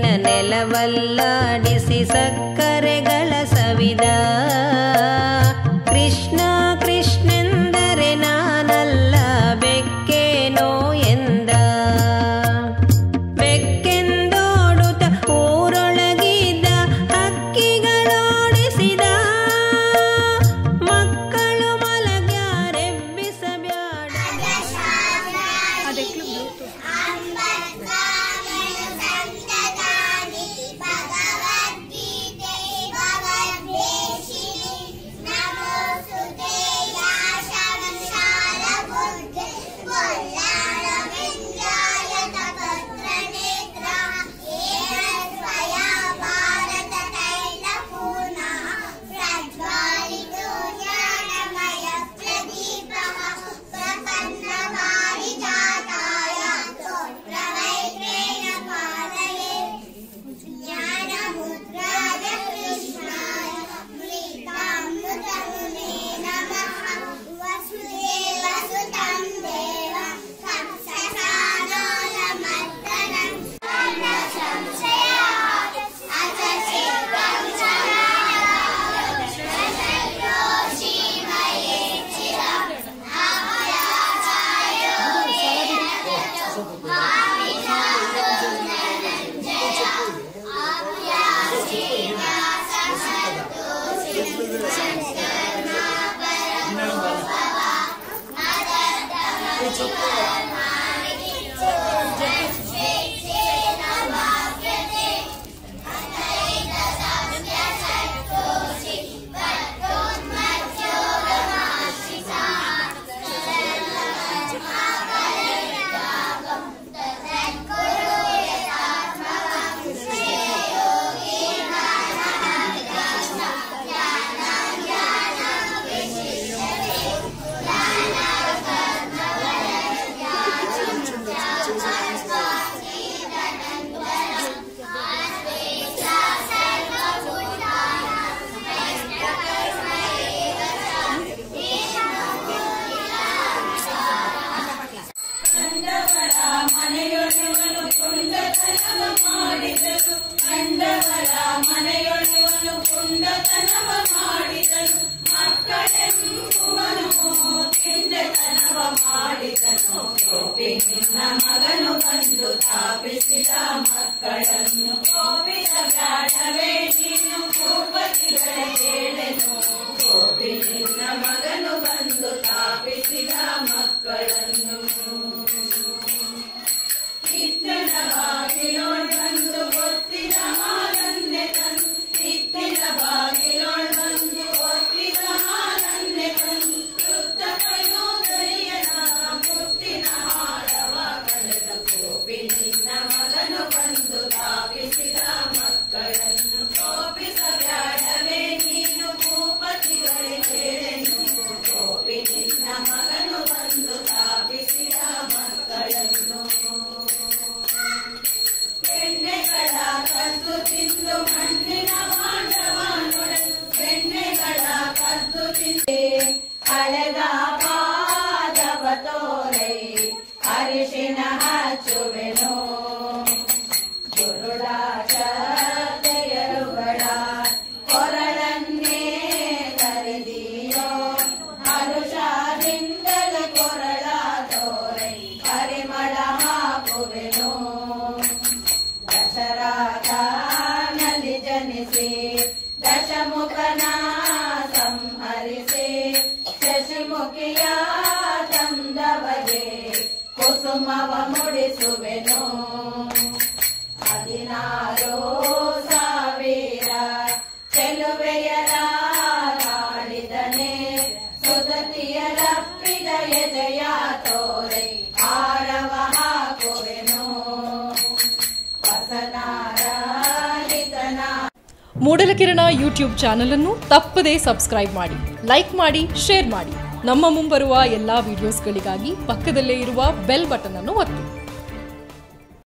ಬೆಳಕಿನ ನೆಲವಲ್ಲಾಡಿಸಿ ಸಕ್ಕರೆಗಳ ಸವಿದ ಕೃಷ್ಣ ಕೃಷ್ಣೆಂದರೆ ನಾನಲ್ಲ ಬೆಕ್ಕೇನೋ ಎಂದ ಬೆಕ್ಕೆಂದೋಡುತ್ತ ಊರೊಳಗಿದ್ದ ಹಕ್ಕಿಗಳೋಡಿಸಿದ ಮಕ್ಕಳು ಮಲಗ್ಯಾರೆಬ್ಬಿಸಬ್ಯಾಡ ज्ञानमुद्राय कृष्णाय मृतामृतमुने नमः वसुदेवसुतं देवं कंससानोलमर्दनं संशया अचचित्तं शतयोषिमये चिरम् ಅಳೆದ ಪಾದವ ತೋರೈ ಅರಿಶಿನ ಹಚ್ಚುವೆನು ಗುರುಡಾಚರುಗಳ ಕೊರಳನ್ನೇ ಕರೆದಿಯೋ ಹರುಷದಿಂದಲ ಕೊರಳ ತೋರೈ ಪರಿಮಳ ಹಾಕುವೆನು ದಶರಾಧಾನಲ್ಲಿ ಜನಿಸಿ ದಶಮುಖನ ಸಂಹರಿಸಿ ಶಶಿಮುಖಿಯ ಚಂದವಗೆ ಕುಸುಮವ ಮುಡಿಸುವೆನು ಹದಿನಾರು ಸಾವಿರ ಚೆಲುವೆಯರ ನಾಡಿದನೆ ಸುದತಿಯರಪ್ಪಿದ ಎದೆಯ ತೋರೆ ಆರವ ಹಾಕುವೆನು ವಸನಾರಾಯಿತನ ಮೂಡಲಕಿರಣ ಯೂಟ್ಯೂಬ್ ಚಾನಲ್ ಅನ್ನು ತಪ್ಪದೇ ಸಬ್ಸ್ಕ್ರೈಬ್ ಮಾಡಿ ಲೈಕ್ ಮಾಡಿ ಶೇರ್ ಮಾಡಿ ನಮ್ಮ ಮುಂಬರುವ ಎಲ್ಲಾ ವಿಡಿಯೋಸ್ಗಳಿಗಾಗಿ ಪಕ್ಕದಲ್ಲೇ ಇರುವ ಬೆಲ್ ಬಟನ್ ಅನ್ನು ಒತ್ತಿ